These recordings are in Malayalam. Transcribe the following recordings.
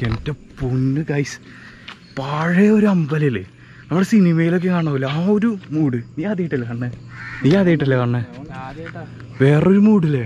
എൻ്റെ പൊന്ന് ഗൈസ് പഴയ ഒരു അമ്പലല്ലേ നമ്മുടെ സിനിമയിലൊക്കെ കാണുമല്ലോ ആ ഒരു മൂഡ് നീ ആദ്യമായിട്ടല്ലേ കാണണേ നീ ആദ്യമായിട്ടല്ലേ കാണണേ വേറൊരു മൂഡില്ലേ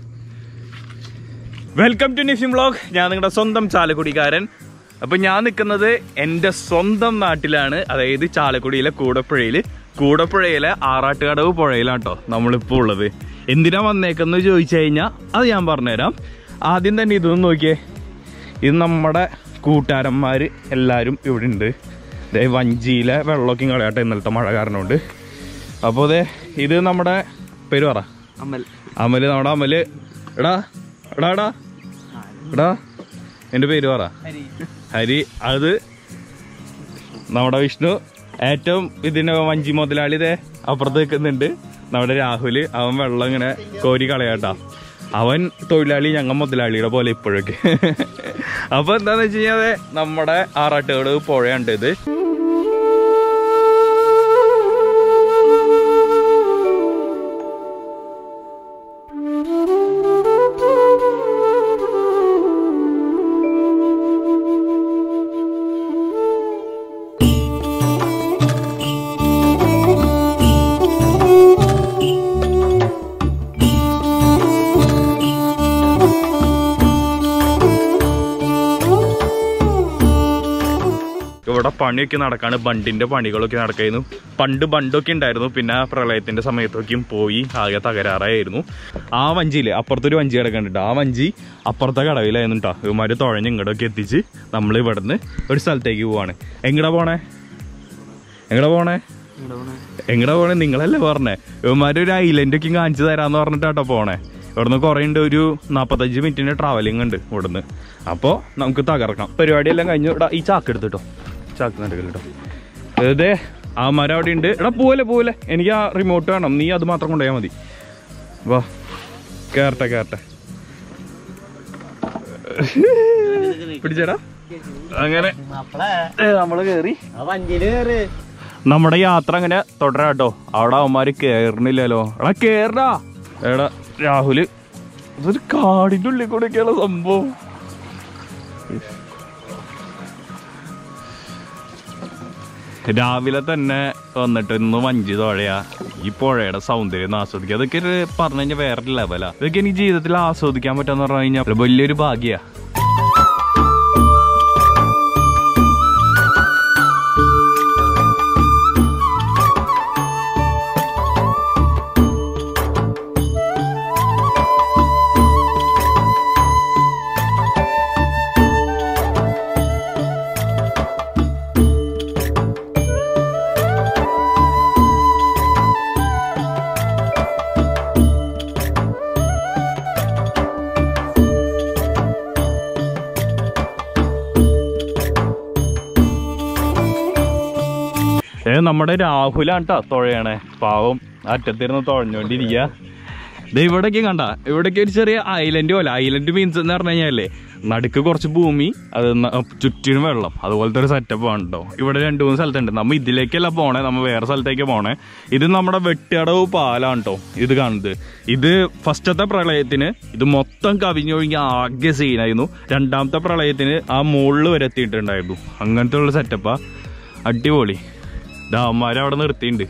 വെൽക്കം ടു നിഫിം വ്ളോഗ് ഞാൻ നിങ്ങളുടെ സ്വന്തം ചാലക്കുടിക്കാരൻ അപ്പൊ ഞാൻ നിൽക്കുന്നത് എൻ്റെ സ്വന്തം നാട്ടിലാണ് അതായത് ചാലക്കുടിയിലെ കൂടപ്പുഴയിൽ കൂടപ്പുഴയിലെ ആറാട്ടുകടവ് പുഴയിലാണ് കേട്ടോ നമ്മളിപ്പോൾ ഉള്ളത് എന്തിനാ വന്നേക്കെന്ന് ചോദിച്ചു കഴിഞ്ഞാൽ അത് ഞാൻ പറഞ്ഞുതരാം ആദ്യം തന്നെ ഇതൊന്ന് നോക്കിയേ ഇത് നമ്മുടെ കൂട്ടുകാരന്മാർ എല്ലാവരും ഇവിടെ ഉണ്ട് ദേ വഞ്ചിയിലെ വെള്ളമൊക്കെ കളയട്ടെ ഇന്നലത്തെ മഴ കാരണമുണ്ട് അപ്പോൾ അതെ ഇത് നമ്മുടെ പേര് പറ അമൽ അമല് നമ്മുടെ അമല് എടാ എടാ എടാ എടാ എൻ്റെ പേര് പറ ഹരി അത് നമ്മുടെ വിഷ്ണു ഏറ്റവും ഇതിന് വഞ്ചി മുതലാളി ഇതേ അപ്പുറത്ത് നിൽക്കുന്നുണ്ട് നമ്മുടെ രാഹുല് അവൻ വെള്ളം ഇങ്ങനെ കോരി കളയാട്ടാ അവൻ തൊഴിലാളി ഞങ്ങൾ മുതലാളിയുടെ പോലെ ഇപ്പോഴൊക്കെ അപ്പൊ എന്താന്ന് വെച്ച് കഴിഞ്ഞാൽ ദേ നമ്മുടെ ആറാട്ടുകാട് പുഴയുണ്ട് ഇത് ഇവിടെ പണിയൊക്കെ നടക്കാണ് ബണ്ടിന്റെ പണികളൊക്കെ നടക്കായിരുന്നു പണ്ട് ബണ്ടൊക്കെ ഉണ്ടായിരുന്നു പിന്നെ പ്രളയത്തിന്റെ സമയത്തൊക്കെയും പോയി ആകെ തകരാറായിരുന്നു ആ വഞ്ചിയില് അപ്പുറത്തൊരു വഞ്ചി കിടക്കുന്നുണ്ട് ആ വഞ്ചി അപ്പുറത്തെ കടവിലായിരുന്നു കേട്ടോ ഇവന്മാര് തുഴഞ്ഞ് ഇങ്ങോട്ടൊക്കെ എത്തിച്ച് നമ്മൾ ഇവിടുന്ന് ഒരു സ്ഥലത്തേക്ക് പോവാണ് എങ്ങടാ പോണേ എങ്ങടാ പോണേ എങ്ങടാ പോണേ നിങ്ങളല്ലേ പറഞ്ഞേ ഇവന്മാര് ഒരു ഐലൻഡ് ഒക്കെ കാണിച്ചു തരാന്ന് പറഞ്ഞിട്ടാട്ടോ പോണേ ഇവിടുന്ന് കുറേ ഉണ്ട് ഒരു നാപ്പത്തഞ്ച് മിനിറ്റിന്റെ ട്രാവലിംഗ് ഉണ്ട് ഇവിടുന്ന് അപ്പോൾ നമുക്ക് തകർക്കാം പരിപാടിയെല്ലാം കഴിഞ്ഞു എടാ ഈ ചാക്ക് എടുത്തിട്ടോ ചാക്ക് നടക്കൽ കേട്ടോ അതെ ആ മരം അവിടെ ഉണ്ട് എടാ പോവല്ലേ പോവല്ലേ എനിക്ക് ആ റിമോട്ട് വേണം നീ അത് മാത്രം കൊണ്ടുപോയാൽ മതി വാ കേറട്ടെ കേറട്ടെ പിടിച്ചേടാ അങ്ങനെ ഏ, നമ്മള് കേറി വഞ്ചിയില് കേറ് നമ്മുടെ യാത്ര അങ്ങനെ തുടരാട്ടോ അവിടെ അവന്മാര് കേറണില്ലല്ലോ എടാ കേറടാ എടാ രാഹുല് ഇതൊരു കാടിന്റെ ഉള്ളിൽ കൂടെയൊക്കെയുള്ള സംഭവം രാവിലെ തന്നെ വന്നിട്ട് ഇന്ന് വഞ്ചി തോഴയാ ഈ പുഴയുടെ സൗന്ദര്യം ഒന്ന് ആസ്വദിക്കുക അതൊക്കെ ഒരു പറഞ്ഞു കഴിഞ്ഞാൽ വേറെ ലെവലാ ഇതൊക്കെ എനിക്ക് ജീവിതത്തിൽ ആസ്വദിക്കാൻ പറ്റാന്ന് പറഞ്ഞു കഴിഞ്ഞാൽ വലിയൊരു ഭാഗ്യ ഏ നമ്മുടെ രാഹുലാണ് ട്ടാ തുഴയണേ പാവം അറ്റത്തിരുന്ന് തുഴഞ്ഞോണ്ടിരിക്കുക ദേ ഇവിടേക്ക് കണ്ട ഇവിടേക്ക് ഒരു ചെറിയ ഐലൻഡ് പോലെ ഐലൻഡ് മീൻസ് എന്ന് പറഞ്ഞു കഴിഞ്ഞാലേ നടുക്ക് കുറച്ച് ഭൂമി അത് ന- ചുറ്റിനും വെള്ളം അതുപോലത്തെ ഒരു സെറ്റപ്പ് ആണ് കേട്ടോ ഇവിടെ രണ്ട് മൂന്ന് സ്ഥലത്തുണ്ട് നമ്മ ഇതിലേക്കല്ല പോണേ നമ്മ വേറെ സ്ഥലത്തേക്ക് പോണേ ഇത് നമ്മുടെ വെട്ടിയടവ് പാലാണ് കേട്ടോ ഇത് കാണുന്നത് ഇത് ഫസ്റ്റത്തെ പ്രളയത്തിന് ഇത് മൊത്തം കവിഞ്ഞൊഴുകി ആകെ സീനായിരുന്നു രണ്ടാമത്തെ പ്രളയത്തിന് ആ മുകളിൽ വരെ എത്തിയിട്ടുണ്ടായിരുന്നു അങ്ങനത്തെ ഉള്ള സെറ്റപ്പാ അടിപൊളി ഡാമാര് അവിടെ നിർത്തിയിട്ടുണ്ട്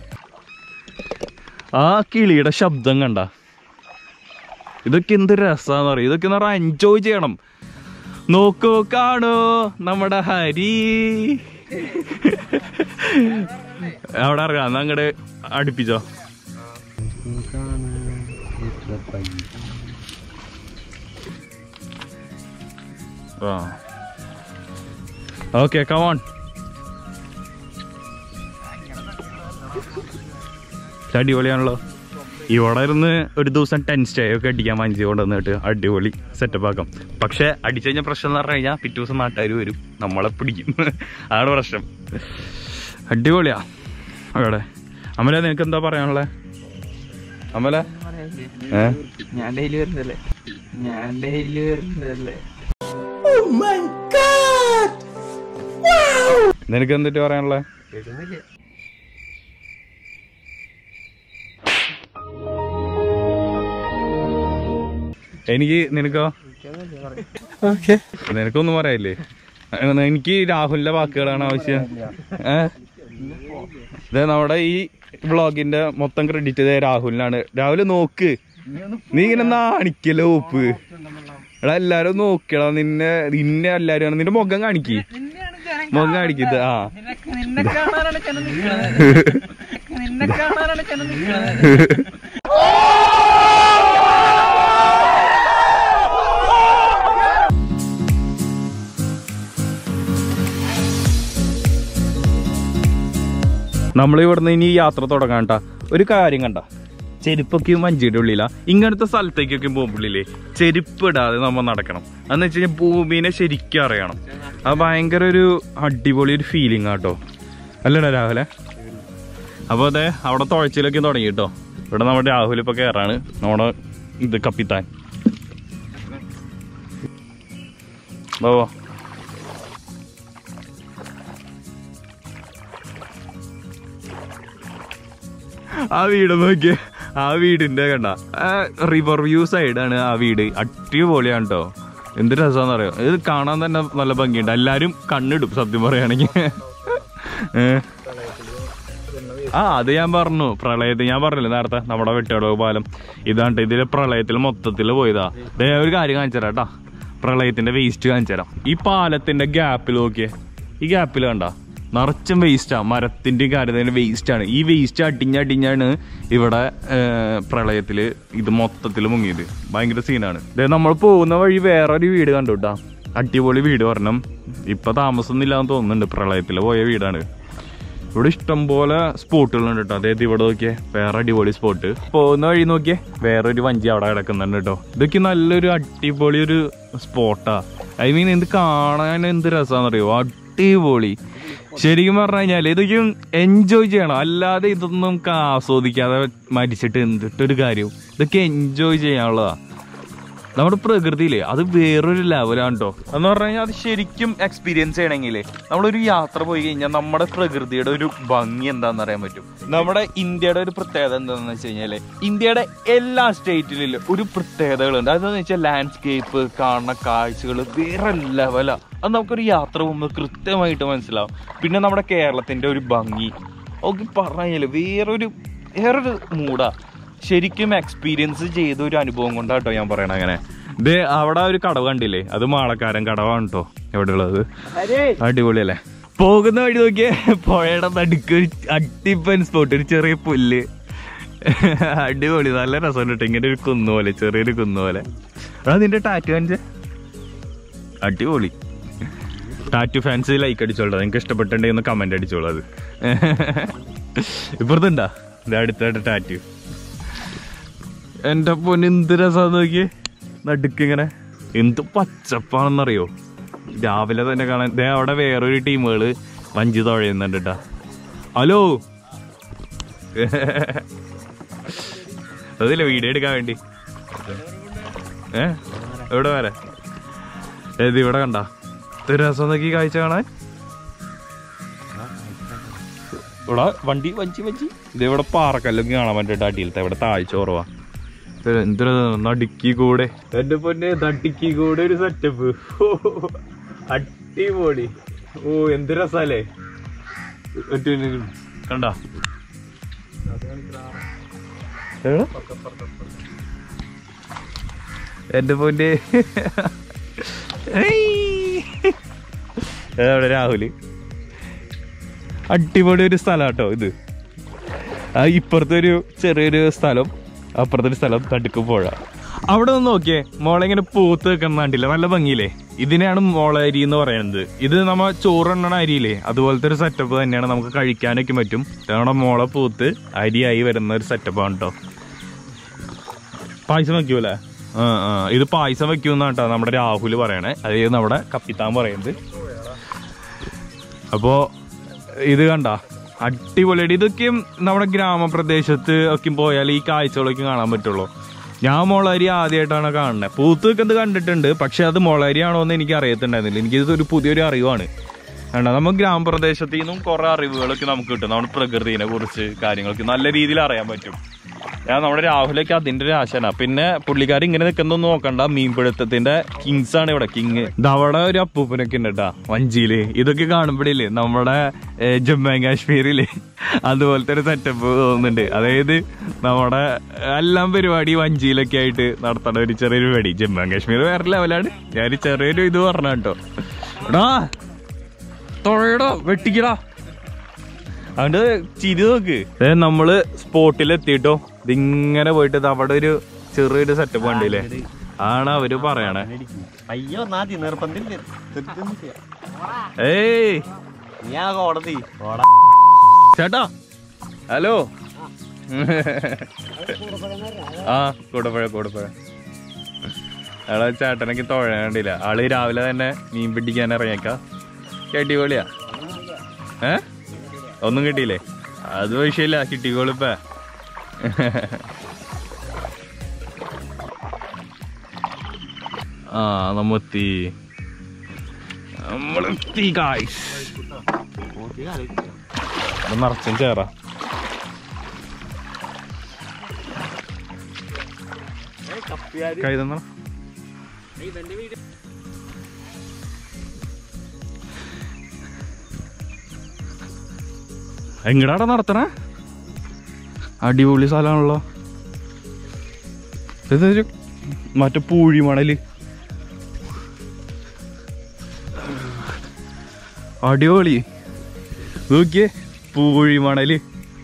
ആ കിളിയുടെ ശബ്ദം കണ്ട ഇതൊക്കെ എന്ത് രസാന്ന് പറയും ഇതൊക്കെ എന്ന് പറഞ്ഞാൽ എൻജോയ് ചെയ്യണം നോക്കൂ കാണൂ നമ്മുടെ ഹരി അവിടെ ഇറങ്ങാം എന്നാ അങ്ങോട്ട് അടുപ്പിച്ചോ ആ ഓക്കെ കമോൺ അടിപൊളിയാണല്ലോ ഇവിടെ ഇരുന്ന് ഒരു ദിവസം ടെൻ സ്റ്റേ ഒക്കെ അടിക്കാൻ വാങ്ങിച്ചു കൊണ്ടുവന്നിട്ട് അടിപൊളി സെറ്റപ്പ് ആക്കാം പക്ഷെ അടിച്ചു കഴിഞ്ഞ പ്രശ്നം എന്ന് പറഞ്ഞു കഴിഞ്ഞാൽ പിറ്റേ ദിവസം നാട്ടുകാർ വരും നമ്മളെ പിടിക്കും അതാണ് പ്രശ്നം അടിപൊളിയാ അവിടെ അമല നിനക്ക് എന്താ പറയാനുള്ളത് അമല ഏ ഞാൻ ഡെയിലി വരുന്നതല്ലേ ഞാൻ ഡെയിലി വരുന്നതല്ലേ നിനക്ക് എന്തിട്ട് പറയാനുള്ളത് എനിക്ക് നിനക്കോ നിനക്കൊന്നും പറയാനില്ലേ ഏ, എനിക്ക് രാഹുലിന്റെ വാക്കുകളാണ് ആവശ്യം ഏ ഇത് നമ്മുടെ ഈ വ്ളോഗിന്റെ മൊത്തം ക്രെഡിറ്റ് ഇതേ രാഹുലിനാണ് രാഹുൽ നോക്ക് നീ ഇങ്ങനെ നാണിക്കല്ലോ ഉപ്പ് എടാ എല്ലാരും നോക്കിയടാ നിന്നെ നിന്നെ എല്ലാരും നിന്റെ മുഖം കാണിക്ക് മുഖം കാണിക്കത് ആ നിന്നെ കാണാനാണ് ചെന്ന് നിൽക്കണത് നിന്നെ കാണാനാണ് ചെന്ന് നിൽക്കണത് നമ്മൾ ഇവിടുന്ന് ഇനി യാത്ര തുടങ്ങാൻ ട്ടാ. ഒരു കാര്യം കണ്ട ചെരുപ്പൊക്കെ മഞ്ചിയുടെ ഉള്ളിലാ ഇങ്ങനത്തെ സ്ഥലത്തേക്കൊക്കെ പോകുമ്പോഴില്ലേ ചെരുപ്പ് ഇടാതെ നമ്മൾ നടക്കണം എന്ന് വെച്ച് കഴിഞ്ഞാൽ ഭൂമിനെ ശരിക്കും അറിയണം അത് ഭയങ്കര ഒരു അടിപൊളി ഒരു ഫീലിംഗ് ആട്ടോ അല്ലടാ രാഹുലെ അപ്പോൾ അതെ അവിടെ തുഴച്ചിലൊക്കെ തുടങ്ങി കേട്ടോ ഇവിടെ നമ്മുടെ രാഹുൽ ഇപ്പൊ കയറാണ് നമ്മുടെ ഇത് കപ്പിത്താൻ വാ വാ ആ വീട് നോക്കിയേ ആ വീടിന്റെ കണ്ട റിവർ വ്യൂ സൈഡാണ് ആ വീട് അടിപൊളിയാണ് കേട്ടോ എന്ത് രസമാണെന്ന് അറിയോ ഇത് കാണാൻ തന്നെ നല്ല ഭംഗിയുണ്ട് എല്ലാരും കണ്ണിടും സത്യം പറയുകയാണെങ്കിൽ ആ അത് ഞാൻ പറഞ്ഞു പ്രളയത്തിൽ ഞാൻ പറഞ്ഞില്ലേ നേരത്തെ നമ്മുടെ വെട്ടടവ് പാലം ഇതാണ്ട് ഇതിലെ പ്രളയത്തിൽ മൊത്തത്തിൽ പോയതാ ദേ ഒരു കാര്യം കാണിച്ചു തരാം കേട്ടാ പ്രളയത്തിന്റെ വേസ്റ്റ് കാണിച്ചു തരാം ഈ പാലത്തിന്റെ ഗ്യാപ്പിൽ നോക്കിയേ ഈ ഗ്യാപ്പിൽ കണ്ട നിറച്ചും വേസ്റ്റാ മരത്തിന്റെ കാര്യത്തിന്റെ വേസ്റ്റ് ആണ് ഈ വേസ്റ്റ് അടിഞ്ഞടിഞ്ഞാണ് ഇവിടെ ഏർ, പ്രളയത്തില് ഇത് മൊത്തത്തിൽ മുങ്ങിയത് ഭയങ്കര സീനാണ് ദേ നമ്മൾ പോകുന്ന വഴി വേറൊരു വീട് കണ്ടു കേട്ടാ അടിപൊളി വീട് പറഞ്ഞം ഇപ്പൊ താമസമൊന്നും ഇല്ലാന്ന് തോന്നുന്നുണ്ട് പ്രളയത്തില് പോയ വീടാണ് ഇവിടെ ഇഷ്ടം പോലെ സ്പോട്ടുകളുണ്ട് കേട്ടോ അതായത് ഇവിടെ നോക്കിയേ വേറെ അടിപൊളി സ്പോട്ട് പോകുന്ന വഴി നോക്കിയേ വേറെ ഒരു വഞ്ചി അവിടെ കിടക്കുന്നുണ്ട് കേട്ടോ ഇതൊക്കെ നല്ലൊരു അടിപൊളി ഒരു സ്പോട്ടാ ഐ മീൻ എന്ത് കാണാൻ എന്ത് രസമാണെന്നറിയോ അടിപൊളി ശരിക്കും പറഞ്ഞു കഴിഞ്ഞാൽ ഇതൊക്കെ എൻജോയ് ചെയ്യണം അല്ലാതെ ഇതൊന്നും നമുക്ക് ആസ്വദിക്കാതെ മരിച്ചിട്ട് എന്തിട്ടൊരു കാര്യം ഇതൊക്കെ എൻജോയ് ചെയ്യാനുള്ളതാ നമ്മുടെ പ്രകൃതിയിലെ അത് വേറൊരു ലെവലാണ് കേട്ടോ എന്ന് പറഞ്ഞു കഴിഞ്ഞാൽ അത് ശരിക്കും എക്സ്പീരിയൻസ് ചെയ്യണമെങ്കിലേ നമ്മളൊരു യാത്ര പോയി കഴിഞ്ഞാൽ നമ്മുടെ പ്രകൃതിയുടെ ഒരു ഭംഗി എന്താണെന്ന് അറിയാൻ പറ്റും നമ്മുടെ ഇന്ത്യയുടെ ഒരു പ്രത്യേകത എന്താണെന്ന് വെച്ച് കഴിഞ്ഞാല് ഇന്ത്യയുടെ എല്ലാ സ്റ്റേറ്റിലും ഒരു പ്രത്യേകതകളുണ്ട് അതെന്ന് വെച്ചാൽ ലാൻഡ്സ്കേപ്പ് കാണുന്ന കാഴ്ചകൾ വേറെ ലെവലാ അത് നമുക്കൊരു യാത്ര പോകുമ്പോൾ കൃത്യമായിട്ട് മനസ്സിലാവും പിന്നെ നമ്മുടെ കേരളത്തിന്റെ ഒരു ഭംഗി ഒക്കെ പറഞ്ഞു കഴിഞ്ഞാല് വേറൊരു വേറൊരു മൂടാ ശരിക്കും എക്സ്പീരിയൻസ് ചെയ്ത ഒരു അനുഭവം കൊണ്ടാട്ടോ ഞാൻ പറയണ അങ്ങനെ ഇത് അവിടെ ഒരു കടവ് കണ്ടില്ലേ അത് മാളക്കാരൻ കടവാണ് കേട്ടോ എവിടെ ഉള്ളത് അടിപൊളിയല്ലേ പോകുന്ന വഴി നോക്കിയേ പുഴയുടെ നടുക്ക് ഒരു അടിപ്പൻ സ്പോട്ട് ഒരു ചെറിയ പുല്ല് അടിപൊളി നല്ല രസമുണ്ട് കേട്ടോ ഇങ്ങനെ ഒരു കുന്നു പോലെ ചെറിയൊരു കുന്നു പോലെ എടാ നിന്റെ ടാറ്റു കാണിച്ചേ അടിപൊളി ടാറ്റു ഫാൻസ് ലൈക്ക് അടിച്ചോളൂ നിങ്ങൾക്ക് ഇഷ്ടപ്പെട്ടിട്ടുണ്ടെങ്കിൽ കമന്റ് അടിച്ചോളൂ അത് ഇപ്പുറത്തുണ്ടാ ഇത് അടുത്തായിട്ട് ടാറ്റു എന്റെ പൊന്ന് എന്ത് രസാന്ന് നോക്കിയേ നടുക്കിങ്ങനെ എന്ത് പച്ചപ്പാണെന്നറിയോ രാവിലെ തന്നെ കാണാൻ ദേ അവിടെ വേറൊരു ടീമുകള് വഞ്ചി തുഴയുന്നുണ്ട് കേട്ടാ ഹലോ അതില്ല വീഡിയോ എടുക്കാൻ വേണ്ടി ഏ എവിടെ വരെ ഏത് ഇവിടെ കണ്ട ഇത് രസം നോക്കി കാഴ്ച കാണാൻ ഇവിടെ വണ്ടി വഞ്ചി വഞ്ചി ഇത് ഇവിടെ പാറക്കല്ലൊക്കെ കാണാൻ പറ്റിട്ട് അടിയിലത്തെ ഇവിടെ താഴ്ച കുറവാ ഇത് എന്തൊരു നടുക്കി കൂടെ എന്റെ പൊന്നെ നടുക്കി കൂടെ ഒരു സെറ്റപ്പ് അടിപൊളി ഓ എന്ത് രസല്ലേ കണ്ട എന്റെ പൊന്നെ അവിടെ രാഹുല് അടിപൊളി ഒരു സ്ഥലം കേട്ടോ ഇത് ആ ഇപ്പുറത്തെ ഒരു ചെറിയൊരു സ്ഥലം അപ്പുറത്തെ ഒരു സ്ഥലം തടുക്ക് പുഴ അവിടെ ഒന്ന് നോക്കിയേ മോളെ ഇങ്ങനെ പൂത്ത് വെക്കുന്ന കണ്ടില്ല നല്ല ഭംഗിയില്ലേ ഇതിനെയാണ് മോള അരി എന്ന് പറയുന്നത് ഇത് നമ്മ ചോറെണ്ണണ അരിയില്ലേ അതുപോലത്തെ ഒരു സെറ്റപ്പ് തന്നെയാണ് നമുക്ക് കഴിക്കാനൊക്കെ പറ്റും നമ്മുടെ മോളെ പൂത്ത് അരിയായി വരുന്ന ഒരു സെറ്റപ്പാണ് കേട്ടോ പായസം വെക്കൂലേ ആ ആ ഇത് പായസം വെക്കൂന്നാ കേട്ടോ നമ്മുടെ രാഹുൽ പറയണേ അതായത് നമ്മുടെ കപ്പിത്താൻ പറയുന്നത് അപ്പോ ഇത് കണ്ട അടിപൊളിയായിട്ട് ഇതൊക്കെയും നമ്മുടെ ഗ്രാമപ്രദേശത്ത് ഒക്കെ പോയാൽ ഈ കാഴ്ചകളൊക്കെ കാണാൻ പറ്റുള്ളൂ ഞാൻ മുളരി ആദ്യമായിട്ടാണ് കാണുന്നത് പൂത്ത് വെക്കുന്നത് കണ്ടിട്ടുണ്ട് പക്ഷെ അത് മുളരിയാണോ എന്ന് എനിക്ക് അറിയത്തുണ്ടായിരുന്നില്ല എനിക്കിത് ഒരു പുതിയൊരു അറിവാണ് കണ്ട നമ്മൾ ഗ്രാമപ്രദേശത്തു നിന്നും കുറെ അറിവുകളൊക്കെ നമുക്ക് കിട്ടും നമ്മുടെ പ്രകൃതിനെ കുറിച്ച് കാര്യങ്ങളൊക്കെ നല്ല രീതിയിൽ അറിയാൻ പറ്റും ഞാൻ നമ്മുടെ രാഹുലൊക്കെ അതിന്റെ ഒരു ആശാന പിന്നെ പുള്ളിക്കാരി ഇങ്ങനെ നിൽക്കുന്നൊന്നും നോക്കണ്ട മീൻപിടുത്തത്തിന്റെ കിങ്സ് ആണ് ഇവിടെ കിങ് അവിടെ ഒരു അപ്പൂപ്പനൊക്കെ ഉണ്ട് കേട്ടാ വഞ്ചിയില് ഇതൊക്കെ കാണുമ്പോഴില്ലേ നമ്മുടെ ഏ, ജമ്മു ആൻഡ് കാശ്മീരില് അതുപോലത്തെ ഒരു സെറ്റപ്പ് തോന്നുന്നുണ്ട് അതായത് നമ്മുടെ എല്ലാം പരിപാടി വഞ്ചിയിലൊക്കെ ആയിട്ട് നടത്തണ ഒരു ചെറിയൊരു പരിപാടി ജമ്മു ആൻഡ് കാശ്മീർ വേറെ ലെവലാണ് ഞാൻ ചെറിയൊരു ഇത് പറഞ്ഞ കേട്ടോ എടാ തുഴയടാ വെട്ടിക്കടാ അതുകൊണ്ട് ചിരി നോക്ക് ദേ നമ്മള് സ്പോട്ടിൽ എത്തിട്ടോ ഇതിങ്ങനെ പോയിട്ട് ദാ അവിടെ ഒരു ചെറിയൊരു സെറ്റപ്പ് കണ്ടില്ലേ ആണ് അവര് പറയണേ അയ്യോ നാതി നിർബന്ധില്ല ഏയ് നീ ആ കോടതി ചേട്ടാ ഹലോ ആ കൂടപ്പുഴ കൂടപ്പുഴ ആളെ ചേട്ടനൊക്കെ തുഴയണ്ടില്ല ആള് രാവിലെ തന്നെ മീൻ പിടിക്കാൻ ഇറങ്ങിയേക്ക അടിപൊളിയാ ഏ ഒന്നും കിട്ടിയില്ലേ അത് വിഷയമില്ല കിട്ടിക്കോളിപ്പ ആ നമ്മെത്തി നമ്മളെത്തി ഗായ്സ് ഇത് നിറച്ചും ചേറാ കൈ തന്നോ എങ്ങടാടാ നടത്തണേ അടിപൊളി സ്ഥലമാണല്ലോ ഇതൊരു മറ്റേ പൂഴിമണല് അടിപൊളി നോക്കിയേ പൂഴിമണല്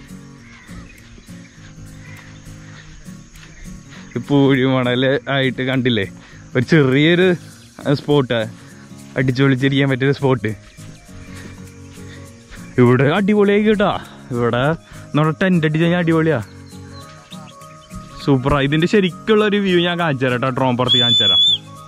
പൂഴിമണല് ആയിട്ട് കണ്ടില്ലേ ഒരു ചെറിയൊരു സ്പോട്ട് അടിച്ചു പൊളിച്ചിരിക്കാൻ പറ്റിയൊരു സ്പോട്ട് ഇവിടെ അടിപൊളിയായി കേട്ടാ ഇവിടെ നമ്മുടെ ടെന്റ് അടിച്ച് കഴിഞ്ഞാൽ അടിപൊളിയാ സൂപ്പറാ ഇതിന്റെ ശരിക്കുള്ള ഒരു വ്യൂ ഞാൻ കാണിച്ചു തരാം കേട്ടോ ഡ്രോൺ പുറത്ത് കാണിച്ചു തരാം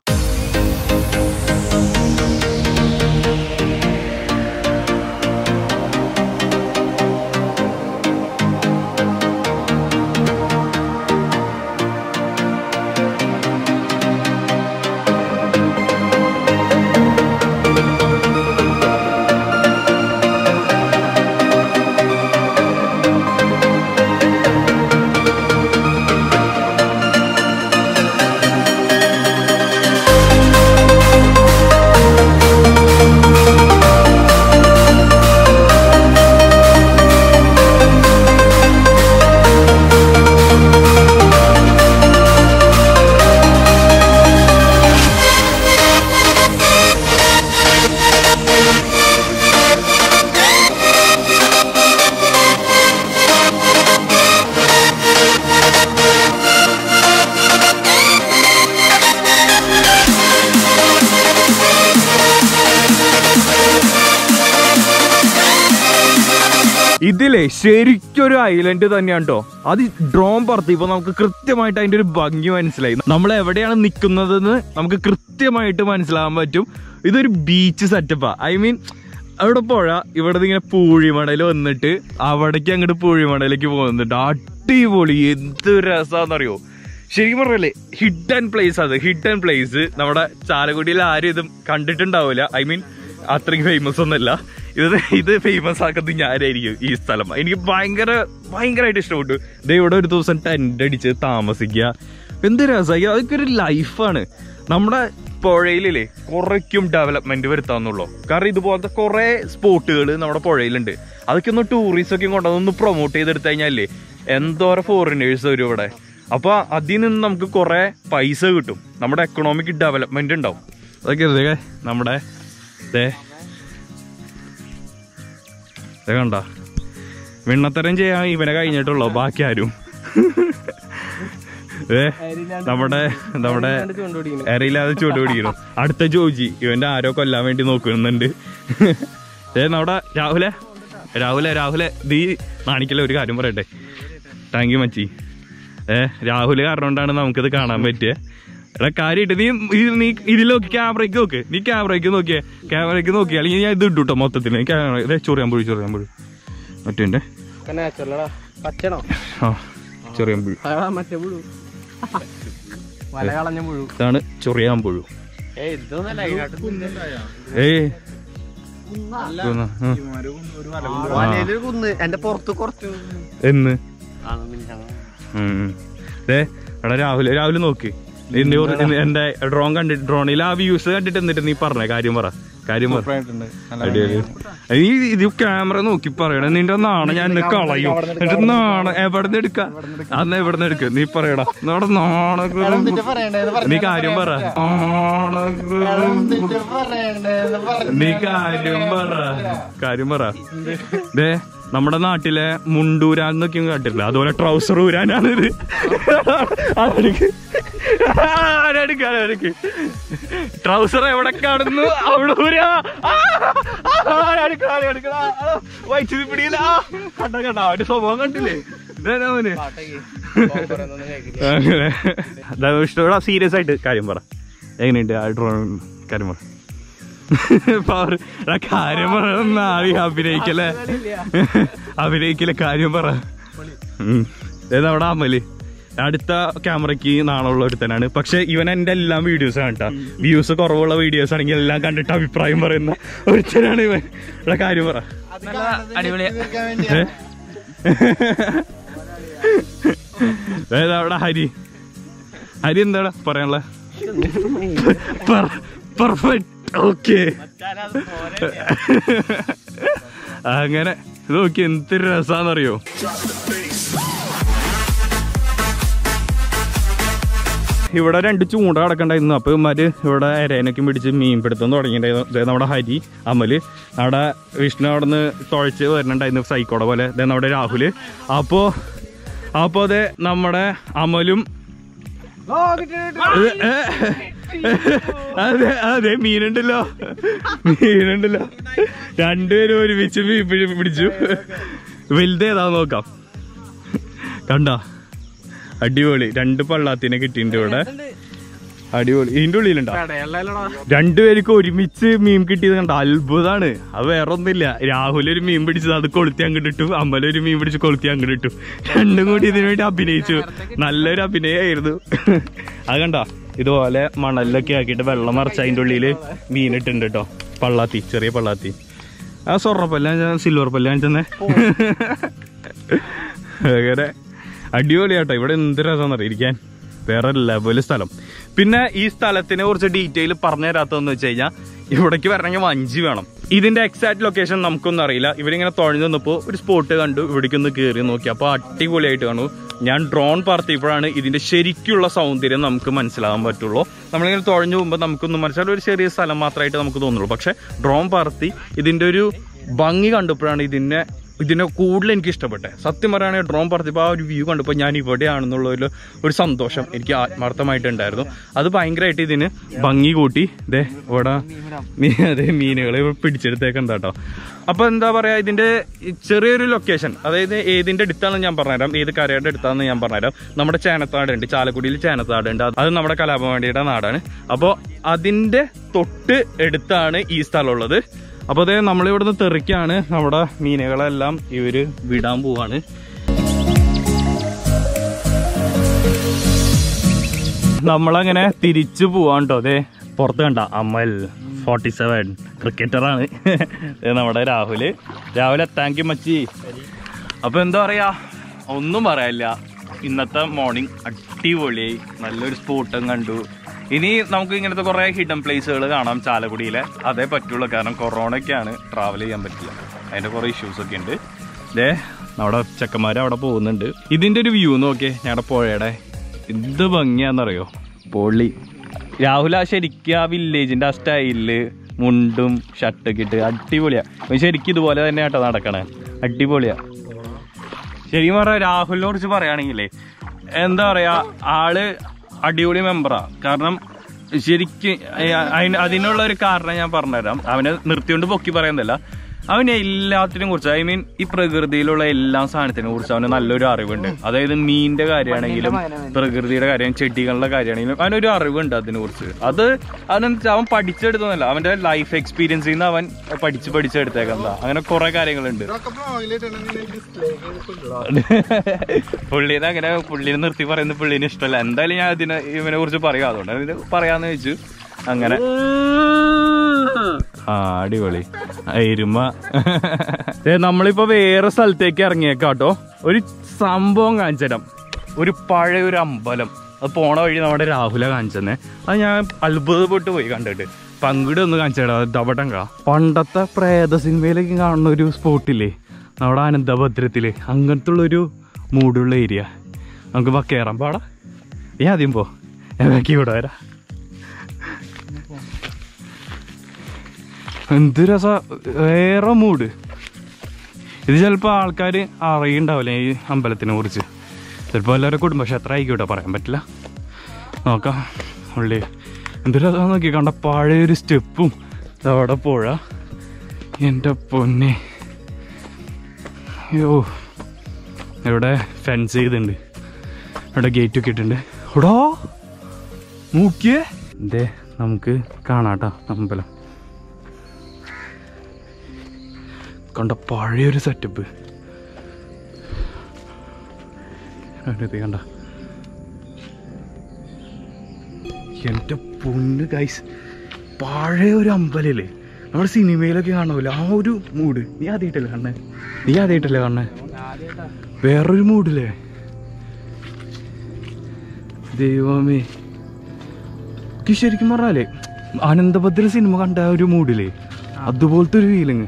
ഇതിലെ ശരിക്കൊരു ഐലൻഡ് തന്നെയാണ് കേട്ടോ അത് ഡ്രോൺ പറത്തിയപ്പോ നമുക്ക് കൃത്യമായിട്ട് അതിന്റെ ഒരു ഭംഗി മനസ്സിലായി നമ്മൾ എവിടെയാണ് നിൽക്കുന്നതെന്ന് നമുക്ക് കൃത്യമായിട്ട് മനസ്സിലാകാൻ പറ്റും ഇതൊരു ബീച്ച് സെറ്റപ്പാ ഐ മീൻ അവിടെ പുഴ ഇവിടെ ഇങ്ങനെ പൂഴിമണൽ വന്നിട്ട് അവിടേക്ക് അങ്ങോട്ട് പൂഴിമണലേക്ക് പോകുന്നുണ്ട് അടിപൊളി എന്ത് രസാന്നറിയോ ശരിക്കും പറഞ്ഞല്ലേ ഹിഡൻ പ്ലേസ് അത് ഹിഡൻ പ്ലേസ് നമ്മുടെ ചാലക്കുടിയിൽ ആരും ഇതും കണ്ടിട്ടുണ്ടാവില്ല ഐ മീൻ അത്രയ്ക്ക് ഫേമസ് ഒന്നല്ല ഇത് ഇത് ഫേമസ് ആക്കുന്നത് ഞാനായിരിക്കും ഈ സ്ഥലം എനിക്ക് ഭയങ്കര ഭയങ്കരമായിട്ട് ഇഷ്ടപ്പെട്ടു ദേ ഇവിടെ ഒരു ദിവസം ടെന്റ് അടിച്ച് താമസിക്കുക എന്ത് രസമായി അതൊക്കെ ഒരു ലൈഫാണ് നമ്മുടെ പുഴയിലില്ലേ കുറയ്ക്കും ഡെവലപ്മെന്റ് വരുത്താന്നുള്ളൂ കാരണം ഇതുപോലത്തെ കുറെ സ്പോട്ടുകൾ നമ്മുടെ പുഴയിലുണ്ട് അതൊക്കെ ഒന്ന് ടൂറിസ്റ്റ് ഒക്കെ കൊണ്ടുവന്ന് പ്രൊമോട്ട് ചെയ്തെടുത്തു കഴിഞ്ഞാലേ എന്തോരം ഫോറിനേഴ്സ് വരും ഇവിടെ അപ്പൊ അതിൽ നിന്ന് നമുക്ക് കുറെ പൈസ കിട്ടും നമ്മുടെ എക്കണോമിക് ഡെവലപ്മെന്റ് ഉണ്ടാവും അതൊക്കെ ഇതൊക്കെ നമ്മുടെ ദേ ദേ കണ്ട വിണ്ണത്തരം ചെയ്യാൻ ഇവനെ കഴിഞ്ഞിട്ടുള്ളോ ബാക്കി ആരും ഏ നമ്മുടെ നമ്മുടെ എറിയില്ലാതെ ചൂട് പിടിക്കണം അടുത്ത ജോജി ഇവന്റെ ആരോ കൊല്ലാൻ വേണ്ടി നോക്കുന്നുണ്ട് ഏ നമ്മുടെ രാഹുലെ രാഹുലെ രാഹുലെ നീ നാണിക്കല ഒരു കാര്യം പറയട്ടെ താങ്ക് യു മച്ചി ഏ രാഹുല് കാരണം കൊണ്ടാണ് നമുക്കിത് കാണാൻ പറ്റിയ എടാ കാര്യമായിട്ട് നീ ഇത് നീ ഇതിൽ നോക്കി ക്യാമറയ്ക്ക് നോക്ക് നീ ക്യാമറയ്ക്ക് നോക്കിയേ ക്യാമറയ്ക്ക് നോക്കി അല്ലെങ്കിൽ ഞാൻ ഇത് ഇട്ടു കേട്ടോ മൊത്തത്തിൽ ക്യാമറ ഇതേ ചൊറിയാൻ പൊഴി ചൊറിയാൻ പൊഴി മറ്റേ നാച്ചുറലടാ പച്ചണോ ആ ചൊറിയാൻ പൊഴി മറ്റേ പുഴു വല കളഞ്ഞ പുഴു ഇതാണ് ചൊറിയാൻ പുഴു ഏയ് ഇതൊന്നല്ല ഏയ് ഇതൊന്ന്, ഉം. വലയിലൊരു കുന്ന് എന്റെ പുറത്ത് കുറച്ച് എന്ന് ആണ് മിനിഞ്ഞാന്ന്. ഏ എടാ രാഹുല് രാഹുല് നോക്ക് നിന്റെ ഒരു- എന്റെ ഡ്രോൺ കണ്ടിട്ട് ഡ്രോണിൽ ആ വ്യൂസ് കണ്ടിട്ട് എന്നിട്ട് നീ പറഞ്ഞ കാര്യം പറ കാര്യം പറ അടിപൊളി. നീ ഇത് ക്യാമറ നോക്കി പറയണ നിന്റെ നാണ ഞാൻ ഇന്ന് കളയും എന്നിട്ട് നാണ എവിടെ നിന്ന് എടുക്ക അന്ന് എവിടെ നിന്ന് എടുക്ക നീ പറയടാ നമ്മുടെ നാണ നീ കാര്യം പറ നീ കാര്യം പറ കാര്യം പറ ദേ നമ്മുടെ നാട്ടിലെ മുണ്ടൂരാന്നൊക്കെ കണ്ടിട്ടില്ല അതുപോലെ ട്രൗസർ ഊരാനാണ് ഇത് അതെടുക്ക് അതെടുക്ക് അതെടുക്ക് ട്രൗസർ എവിടെ കാണുന്നു അവിടെ ഊരാ ആ, ആ, അതെടുക്ക്, അതെടുക്ക്. ആ, ആ, വൈദ്യുതി പിടിയില്ല ആ, കണ്ട കണ്ട അവന്റെ സ്വഭാവം കണ്ടില്ലേ ഇതേതാ അവന് അങ്ങനെ ഇഷ്ടപ്പെടാ സീരിയസ് ആയിട്ട് കാര്യം പറ എങ്ങനെയുണ്ട് ആ ഡ്രോൺ കാര്യം പറ പവർ എടാ, കാര്യം പറ നാളെ അഭിനയിക്കല്ലേ അഭിനയിക്കലെ കാര്യം പറ ഉം. ദേ നമ്മുടെ അമല് അടുത്ത ക്യാമറയ്ക്ക് നാണുള്ള ഒരുത്തനാണ് പക്ഷെ ഇവൻ എന്റെ എല്ലാം വീഡിയോസ് കണ്ടാ വ്യൂസ് കുറവുള്ള വീഡിയോസ് ആണെങ്കിൽ എല്ലാം കണ്ടിട്ട് അഭിപ്രായം പറയുന്ന ഒരുത്തനാണ് ഇവൻ എടാ കാര്യം പറ അടിപൊളിയാ ഏ? ഏതാ അവിടെ ഹരി ഹരി എന്താടാ പറയാനുള്ള പെർഫെക്റ്റ് ഓക്കെ അങ്ങനെ ഇത് നോക്കി എന്ത് രസാന്നറിയോ ഇവിടെ രണ്ട് ചൂണ്ട കിടക്കണ്ടായിരുന്നു അപ്പൊ ഇമാര് ഇവിടെ എരേനൊക്കെ പിടിച്ച് മീൻ പിടുത്തം തുടങ്ങിയിട്ടുണ്ടായിരുന്നു ദേ നമ്മുടെ ഹരി അമല് അവിടെ വിഷ്ണു അവിടെ നിന്ന് തുഴച്ച് വരുന്നുണ്ടായിരുന്നു സൈക്കോടെ പോലെ ദേ നമ്മുടെ രാഹുല് അപ്പോ അപ്പോ അതെ നമ്മുടെ അമലും ഇത് ഏ, അതെ അതെ മീനുണ്ടല്ലോ മീനുണ്ടല്ലോ രണ്ടുപേരും ഒരുമിച്ച് മീൻ പിടി- പിടിച്ചു വലുതേതാ നോക്കാം കണ്ട അടിപൊളി രണ്ട് പള്ളാത്തിനെ കിട്ടിയിട്ടുണ്ട് ഇവിടെ അടിപൊളി ഇതിന്റെ ഉള്ളിലുണ്ടോ രണ്ടുപേർക്ക് ഒരുമിച്ച് മീൻ കിട്ടിയത് കണ്ട അത്ഭുതാണ് അത് വേറെ ഒന്നുമില്ല രാഹുൽ ഒരു മീൻ പിടിച്ചത് അത് കൊളുത്തി അങ്ങോട്ട് ഇട്ടു അമ്മല ഒരു മീൻ പിടിച്ച് കൊളുത്തി അങ്ങോട്ട് ഇട്ടു രണ്ടും കൂടി ഇതിനു വേണ്ടി അഭിനയിച്ചു നല്ലൊരു അഭിനയമായിരുന്നു അത് കണ്ട ഇതുപോലെ മണലിലൊക്കെ ആക്കിയിട്ട് വെള്ളം മറിച്ച് അതിന്റെ ഉള്ളില് മീൻ ഇട്ടുണ്ട് കേട്ടോ പള്ളാത്തി ചെറിയ പള്ളാത്തി ആ സ്വർണ്ണപ്പല്ല ഞാൻ സിൽവർ പല്ല ഞാൻ ചെന്നേ അങ്ങനെ അടിപൊളിയാട്ടോ ഇവിടെ എന്ത് രസമാണെന്നറിയാം ഇരിക്കാൻ വേറെ ലെവല് സ്ഥലം പിന്നെ ഈ സ്ഥലത്തിനെ കുറിച്ച് ഡീറ്റെയിൽ പറഞ്ഞു തരാത്തതെന്ന് വെച്ച് കഴിഞ്ഞാൽ ഇവിടേക്ക് വരണമെങ്കിൽ വഞ്ചി വേണം ഇതിന്റെ എക്സാക്ട് ലൊക്കേഷൻ നമുക്കൊന്നും അറിയില്ല ഇവരിങ്ങനെ തുഴഞ്ഞു നിന്നപ്പോൾ ഒരു സ്പോട്ട് കണ്ടു ഇവിടേക്ക് ഒന്ന് കയറി നോക്കി അപ്പോൾ അടിപൊളിയായിട്ട് കാണു ഞാൻ ഡ്രോൺ പറത്തിയപ്പോഴാണ് ഇതിന്റെ ശരിക്കുള്ള സൗന്ദര്യം നമുക്ക് മനസ്സിലാകാൻ പറ്റുള്ളൂ നമ്മളിങ്ങനെ തുഴഞ്ഞു പോകുമ്പോൾ നമുക്കൊന്നും മനസ്സിലാവും ഒരു ചെറിയ സ്ഥലം മാത്രമായിട്ട് നമുക്ക് തോന്നുള്ളൂ പക്ഷെ ഡ്രോൺ പറത്തി ഇതിന്റെ ഒരു ഭംഗി കണ്ടപ്പോഴാണ് ഇതിനെ ഇതിനെ കൂടുതൽ എനിക്ക് ഇഷ്ടപ്പെട്ടെ സത്യം പറയുകയാണെങ്കിൽ ഡ്രോൺ പറത്തിയപ്പോൾ ആ ഒരു വ്യൂ കണ്ടപ്പോൾ ഞാൻ ഇവിടെയാണെന്നുള്ള ഒരു ഒരു സന്തോഷം എനിക്ക് ആത്മാർത്ഥമായിട്ടുണ്ടായിരുന്നു അത് ഭയങ്കരമായിട്ട് ഇതിന് ഭംഗി കൂട്ടി ദേ ഇവിടെ മീ അതെ മീനുകളെ പിടിച്ചെടുത്തേക്കണ്ട കേട്ടോ അപ്പോൾ എന്താ പറയുക ഇതിൻ്റെ ചെറിയൊരു ലൊക്കേഷൻ അതായത് ഏതിൻ്റെ അടുത്താണെന്ന് ഞാൻ പറഞ്ഞുതരാം ഏത് കരയുടെ അടുത്താണെന്ന് ഞാൻ പറഞ്ഞുതരാം നമ്മുടെ ചേനത്താട് ഉണ്ട് ചാലക്കുടിയിൽ ചേനത്താട് ഉണ്ട് അത് നമ്മുടെ കലാഭവണ്ടിയുടെ നാടാണ് അപ്പോൾ അതിൻ്റെ തൊട്ട് അടുത്താണ് ഈ സ്ഥലമുള്ളത് അപ്പോൾ അതേ നമ്മളിവിടുന്ന് തെറിക്കാണ് നമ്മുടെ മീനുകളെല്ലാം ഇവര് വിടാൻ പോവാണ് നമ്മളങ്ങനെ തിരിച്ചു പോവാൻ കേട്ടോ അതെ പുറത്ത് കണ്ട അമൽ ഫോർട്ടി സെവൻ ക്രിക്കറ്ററാണ് ദേ നമ്മുടെ രാഹുല് രാഹുൽ താങ്ക് യു മച്ചി അപ്പൊ എന്താ പറയാ ഒന്നും പറയാനില്ല ഇന്നത്തെ മോർണിംഗ് അടിപൊളിയായി നല്ലൊരു സ്പോട്ടും കണ്ടു ഇനി നമുക്ക് ഇങ്ങനത്തെ കുറെ ഹിഡൻ പ്ലേസുകൾ കാണാം ചാലക്കുടിയിലെ അതേ പറ്റുള്ളൂ കാരണം കൊറോണയ്ക്കാണ് ട്രാവൽ ചെയ്യാൻ പറ്റില്ല അതിന്റെ കുറെ ഇഷ്യൂസ് ഒക്കെ ഉണ്ട് ദേ നമ്മുടെ ചെക്കന്മാർ അവിടെ പോകുന്നുണ്ട് ഇതിന്റെ ഒരു വ്യൂ നോക്കിയേ ഞങ്ങളുടെ പുഴയുടെ എന്ത് ഭംഗിയാന്നറിയോ പൊള്ളി രാഹുൽ ആ ശരിക്കും ആ വില്ലേജിന്റെ ആ സ്റ്റൈലില് മുണ്ടും ഷർട്ടൊക്കെ ഇട്ട് അടിപൊളിയാ അവൻ ശരിക്കും ഇതുപോലെ തന്നെ കേട്ടോ നടക്കണേ അടിപൊളിയാ ശരിക്കും പറയാ രാഹുലിനെ കുറിച്ച് പറയുകയാണെങ്കിലേ എന്താ പറയാ ആള് അടിപൊളി മെമ്പറാ കാരണം ശരിക്കും അതിന് അതിനുള്ള ഒരു കാരണം ഞാൻ പറഞ്ഞുതരാം അവനെ നിർത്തിക്കൊണ്ട് പൊക്കി പറയുന്നില്ല അവന് എല്ലാത്തിനും കുറിച്ച് ഐ മീൻ ഈ പ്രകൃതിയിലുള്ള എല്ലാ സാധനത്തിനെ കുറിച്ച് അവന് നല്ലൊരു അറിവുണ്ട് അതായത് മീനിന്റെ കാര്യമാണെങ്കിലും പ്രകൃതിയുടെ കാര്യം ചെടികളുടെ കാര്യമാണെങ്കിലും അവനൊരു അറിവുണ്ട് അതിനെ കുറിച്ച് അത് അവൻ അവൻ പഠിച്ചെടുത്തതല്ല അവന്റെ ലൈഫ് എക്സ്പീരിയൻസിൽ നിന്ന് അവൻ പഠിച്ച് പഠിച്ചെടുത്തേക്കുന്നതാ അങ്ങനെ കുറെ കാര്യങ്ങളുണ്ട് പുള്ളിനെ അങ്ങനെ പുള്ളിനെ നിർത്തി പറയുന്ന പുള്ളിന് ഇഷ്ടമല്ല എന്തായാലും ഞാൻ ഇതിനെ ഇവനെ കുറിച്ച് പറയാം അതുകൊണ്ട് ഇത് പറയാന്ന് വെച്ചു അങ്ങനെ ആ അടിപൊളി എരുമ ദേ, നമ്മളിപ്പോ വേറെ സ്ഥലത്തേക്ക് ഇറങ്ങിയേക്കാട്ടോ ഒരു സംഭവം കാണിച്ചു തരാം ഒരു പഴയ ഒരു അമ്പലം അത് പോണ വഴി നമ്മുടെ രാഹുല കാണിച്ചെന്നെ അത് ഞാൻ അത്ഭുതപ്പെട്ട് പോയി കണ്ടിട്ട് പങ്കിട് ഒന്ന് കാണിച്ചേടാ ഡബട്ടങ്ക പണ്ടത്തെ പ്രേത സിനിമയിലേക്ക് കാണുന്ന ഒരു സ്പോട്ടില്ലേ നമ്മുടെ അനന്തഭദ്രത്തില് അങ്ങനത്തെ ഉള്ളൊരു മൂടുള്ള ഏരിയ നമുക്ക് വാ കയറാം പാടാ നീ ആദ്യം പോ എനിക്ക് ഇവിടെ വരാം എന്ത് രസ വേറെ മൂഡ് ഇത് ചിലപ്പോൾ ആൾക്കാർ അറിയണ്ടാവില്ല ഈ അമ്പലത്തിനെ കുറിച്ച് ചിലപ്പോൾ എല്ലാവരും കുടുംബക്ഷേത്രം ആയിക്കോട്ടെ പറയാൻ പറ്റില്ല നോക്കാം ഉള്ളി എന്ത് രസം നോക്കി കണ്ട പഴയൊരു സ്റ്റെപ്പും അവിടെ പുഴ എൻ്റെ പൊന്നെ അയ്യോ ഇവിടെ ഫെൻസ് ചെയ്തിട്ടുണ്ട് ഇവിടെ ഗേറ്റ് ഒക്കെ ഇട്ടിട്ടുണ്ട് എടോ നോക്കിയേ എന്തേ നമുക്ക് കാണാട്ടോ അമ്പലം കണ്ട പഴയൊരു സെറ്റപ്പ് കണ്ട എൻ്റെ പൊന്ന് ഗൈസ് പഴയ ഒരു അമ്പലല്ലേ നമ്മുടെ സിനിമയിലൊക്കെ കാണുമല്ലോ ആ ഒരു മൂഡ് നീ ആദ്യമായിട്ടല്ലേ കാണണേ നീ ആദ്യമായിട്ടല്ലേ കാണണേ വേറൊരു മൂഡില്ലേ ദൈവമേ എനിക്ക് ശരിക്കും പറഞ്ഞാലേ അനന്തഭദ്ര സിനിമ കണ്ട ആ ഒരു മൂഡില്ലേ അതുപോലത്തെ ഒരു ഫീലിങ്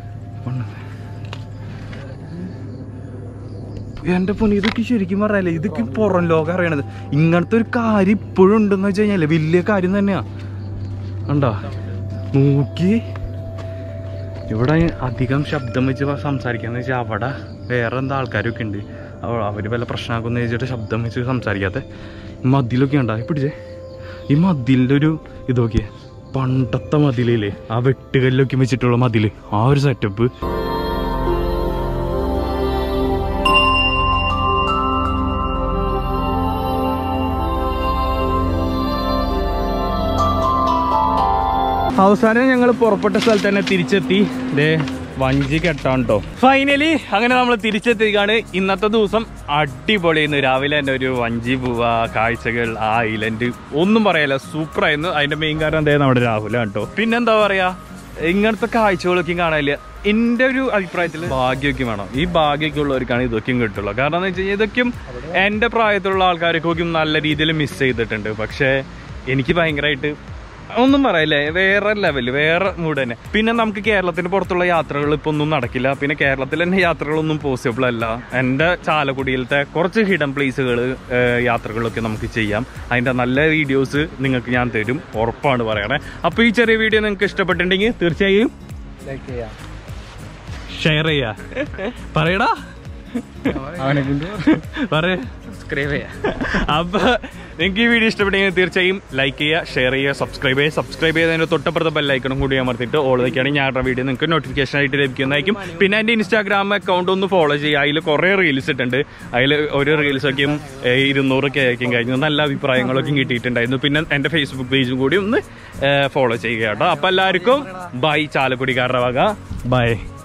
എന്റെ പൊന്നി ഇതൊക്കെ ശരിക്കും പറഞ്ഞാലേ ഇതൊക്കെ പുറം ലോകം അറിയണത് ഇങ്ങനത്തെ ഒരു കാര്യം ഇപ്പോഴും ഉണ്ടെന്ന് വെച്ച് കഴിഞ്ഞാലേ വലിയ കാര്യം തന്നെയാ കണ്ടാ നോക്കി ഇവിടെ അധികം ശബ്ദം വെച്ച് പ- സംസാരിക്കാന്ന് വെച്ചാൽ അവിടെ വേറെ എന്താ ആൾക്കാരൊക്കെ ഉണ്ട് അവ- അവര് വല്ല പ്രശ്നമാക്കുമെന്ന് വെച്ചിട്ട് ശബ്ദം വെച്ച് സംസാരിക്കാത്ത മതിലൊക്കെ ഉണ്ടാ പിടിച്ചേ ഈ മതിലിൻ്റെ ഒരു ഇതൊക്കെ പണ്ടത്തെ മതിലില്ലേ ആ വെട്ടുകല്ലൊക്കെ വെച്ചിട്ടുള്ള മതില് ആ ഒരു സെറ്റപ്പ് അവസാനം ഞങ്ങൾ പുറപ്പെട്ട സ്ഥലത്ത് തന്നെ തിരിച്ചെത്തി ദേ വഞ്ചി കെട്ടാൻ കേട്ടോ ഫൈനലി അങ്ങനെ നമ്മൾ തിരിച്ചെത്തിക്കാണ് ഇന്നത്തെ ദിവസം അടിപൊളിയായിരുന്നു രാവിലെ തന്നെ ഒരു വഞ്ചി പോവാ കാഴ്ചകൾ ആ ഐലൻഡ് ഒന്നും പറയാല്ല സൂപ്പർ ആയിരുന്നു അതിന്റെ മെയിൻ കാരണം എന്താ നമ്മുടെ രാഹുലാണ് കേട്ടോ പിന്നെന്താ പറയാ ഇങ്ങനത്തെ കാഴ്ചകളൊക്കെ കാണാനില്ല എന്റെ ഒരു അഭിപ്രായത്തിൽ ഭാഗ്യമൊക്കെ വേണം ഈ ഭാഗ്യമൊക്കെ ഉള്ളവർക്കാണ് ഇതൊക്കെയും കിട്ടുള്ളൂ കാരണം എന്ന് വെച്ച് കഴിഞ്ഞാൽ ഇതൊക്കെയും എന്റെ പ്രായത്തിലുള്ള ആൾക്കാർക്കൊക്കെ നല്ല രീതിയിൽ മിസ് ചെയ്തിട്ടുണ്ട് പക്ഷേ എനിക്ക് ഭയങ്കരമായിട്ട് ഒന്നും പറയില്ലേ വേറെ ലെവല് വേറെ മൂഡ് തന്നെ പിന്നെ നമുക്ക് കേരളത്തിന് പുറത്തുള്ള യാത്രകൾ ഇപ്പൊ ഒന്നും നടക്കില്ല പിന്നെ കേരളത്തിൽ തന്നെ യാത്രകളൊന്നും പോസിബിൾ അല്ല എൻ്റെ ചാലക്കുടിയിലത്തെ കുറച്ച് ഹിഡൻ പ്ലേസുകൾ യാത്രകളൊക്കെ നമുക്ക് ചെയ്യാം അതിൻ്റെ നല്ല വീഡിയോസ് നിങ്ങൾക്ക് ഞാൻ തരും ഉറപ്പാണ് പറയണേ അപ്പോൾ ഈ ചെറിയ വീഡിയോ നിങ്ങൾക്ക് ഇഷ്ടപ്പെട്ടിട്ടുണ്ടെങ്കിൽ തീർച്ചയായും ഷെയർ ചെയ്യാ പറയടാ പറയ സബ്സ്ക്രൈബ് ചെയ്യാം അപ്പൊ നിങ്ങൾക്ക് ഈ വീഡിയോ ഇഷ്ടപ്പെട്ടെങ്കിൽ തീർച്ചയായും ലൈക്ക് ചെയ്യുക ഷെയർ ചെയ്യുക സബ്സ്ക്രൈബ് ചെയ്യുക സബ്സ്ക്രൈബ് ചെയ്തതിന്റെ തൊട്ടപ്പുറത്തെ ബെല്ലൈക്കണം കൂടി അമർത്തിയിട്ട് ഓൾ വയ്ക്കുകയാണെങ്കിൽ ഞാനുടെ വീഡിയോ നിങ്ങൾക്ക് നോട്ടിഫിക്കേഷൻ ആയിട്ട് ലഭിക്കുന്നതായിരിക്കും പിന്നെ എൻ്റെ ഇൻസ്റ്റാഗ്രാം അക്കൗണ്ട് ഒന്ന് ഫോളോ ചെയ്യുക അതിൽ കുറേ റീൽസ് ഇട്ടുണ്ട് അതിൽ ഒരു റീൽസൊക്കെയും ഇരുന്നൂറൊക്കെ ആയിരിക്കും കഴിഞ്ഞു നല്ല അഭിപ്രായങ്ങളൊക്കെ കിട്ടിയിട്ടുണ്ടായിരുന്നു പിന്നെ എൻ്റെ ഫേസ്ബുക്ക് പേജും കൂടി ഒന്ന് ഫോളോ ചെയ്യുക കേട്ടോ അപ്പൊ എല്ലാവർക്കും ബൈ ചാലക്കുടിക്കാരുടെ വക ബൈ